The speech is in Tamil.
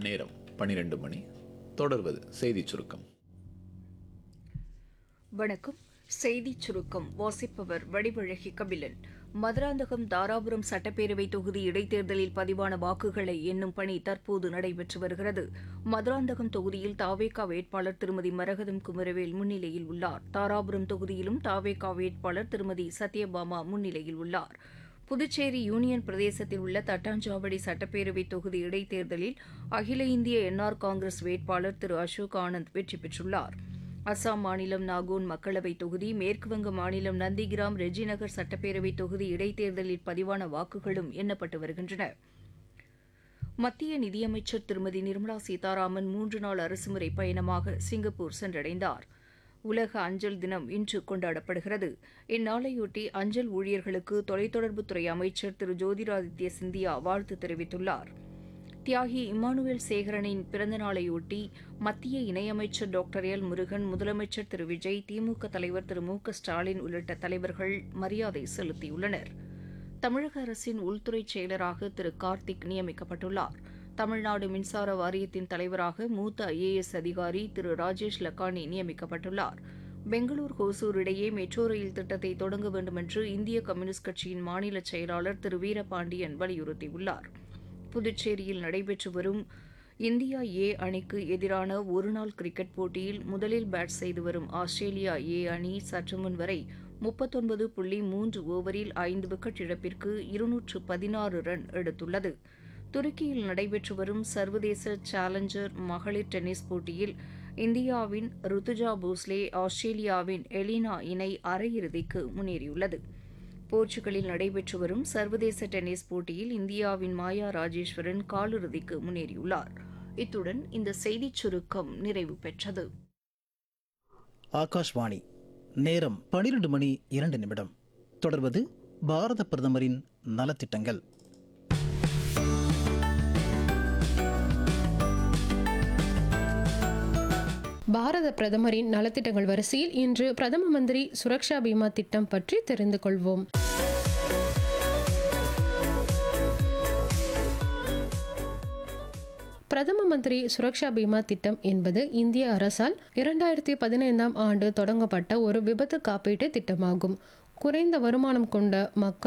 நேரம் பனிரெண்டு மணி தொடர்வது செய்திச் சுருக்கம் வணக்கம் செய்திச் சுருக்கம் வாசிப்பவர் வடிவழகி கபிலன் மதுராந்தகம் தாராபுரம் சட்டப்பேரவை தொகுதி இடைத்தேர்தலில் பதிவான வாக்குகளை எண்ணும் பணி தற்போது நடைபெற்று வருகிறது மதுராந்தகம் தொகுதியில் தாவேகா வேட்பாளர் திருமதி மரகதம் குமரவேல் முன்னிலையில் உள்ளார் தாராபுரம் தொகுதியிலும் தாவேகா வேட்பாளர் திருமதி சத்யபாமா முன்னிலையில் உள்ளார் புதுச்சேரி யூனியன் பிரதேசத்தில் உள்ள தட்டாஞ்சாவடி சட்டப்பேரவை தொகுதி இடைத்தேர்தலில் அகில இந்திய என்ஆர் காங்கிரஸ் வேட்பாளர் திரு அசோக் ஆனந்த் வெற்றி பெற்றுள்ளார் அசாம் மாநிலம் நாகோன் மக்களவைத் தொகுதி மேற்குவங்க மாநிலம் நந்திகிராம் ரெஜிநகர் சட்டப்பேரவை தொகுதி இடைத்தேர்தலில் பதிவான வாக்குகளும் எண்ணப்பட்டு வருகின்றன மத்திய நிதியமைச்சர் திருமதி நிர்மலா சீதாராமன் மூன்று நாள் அரசுமுறை பயணமாக சிங்கப்பூர் சென்றடைந்தார் உலக அஞ்சல் தினம் இன்று கொண்டாடப்படுகிறது இந்நாளையொட்டி அஞ்சல் ஊழியர்களுக்கு தொலைத்தொடர்புத்துறை அமைச்சர் திரு ஜோதிராதித்ய சிந்தியா வாழ்த்து தெரிவித்துள்ளார் தியாகி இம்மானுவேல் சேகரனின் பிறந்தநாளையொட்டி மத்திய இணையமைச்சர் டாக்டர் எல் முருகன் முதலமைச்சர் திரு விஜய் திமுக தலைவர் திரு மு க ஸ்டாலின் உள்ளிட்ட தலைவர்கள் மரியாதை செலுத்தியுள்ளனர் தமிழக அரசின் உள்துறை செயலராக திரு கார்த்திக் நியமிக்கப்பட்டுள்ளார் தமிழ்நாடு மின்சார வாரியத்தின் தலைவராக மூத்த ஐஏஎஸ் அதிகாரி திரு ராஜேஷ் லக்கானி நியமிக்கப்பட்டுள்ளார் பெங்களூர் ஹோசூர் இடையே மெட்ரோ ரயில் திட்டத்தை தொடங்க வேண்டும் என்று இந்திய கம்யூனிஸ்ட் கட்சியின் மாநில செயலாளர் திரு வீரபாண்டியன் வலியுறுத்தியுள்ளார் புதுச்சேரியில் நடைபெற்று வரும் இந்தியா ஏ அணிக்கு எதிரான ஒருநாள் கிரிக்கெட் போட்டியில் முதலில் பேட் செய்து வரும் ஆஸ்திரேலியா ஏ அணி சற்று முன் வரை முப்பத்தொன்பது புள்ளி மூன்று ஓவரில் ஐந்து விக்கெட் இழப்பிற்கு இருநூற்று பதினாறு ரன் எடுத்துள்ளது துருக்கியில் நடைபெற்று வரும் சர்வதேச சேலஞ்சர் மகளிர் டென்னிஸ் போட்டியில் இந்தியாவின் ருத்துஜா போஸ்லே ஆஸ்திரேலியாவின் எலினா இணை அரையிறுதிக்கு முன்னேறியுள்ளது போர்ச்சுகலில் நடைபெற்று வரும் சர்வதேச டென்னிஸ் போட்டியில் இந்தியாவின் மாயா ராஜேஸ்வரன் காலிறுதிக்கு முன்னேறியுள்ளார் இத்துடன் இந்த செய்திச் சுருக்கம் நிறைவு பெற்றது ஆகாஷ்வாணி நேரம் பனிரெண்டு மணி இரண்டு நிமிடம் தொடர்வது பாரத பிரதமரின் நலத்திட்டங்கள் பாரத பிரதமரின் நலத்திட்டங்கள் வரிசையில் இன்று பிரதம மந்திரி சுரக்ஷா பீமா திட்டம் பற்றி தெரிந்து கொள்வோம் பிரதம மந்திரி சுரக்ஷா பீமா திட்டம் என்பது இந்திய அரசால் இரண்டாயிரத்தி பதினைந்தாம் ஆண்டு தொடங்கப்பட்ட ஒரு விபத்து காப்பீட்டு திட்டமாகும் குறைந்த வருமானம் கொண்ட மக்கள்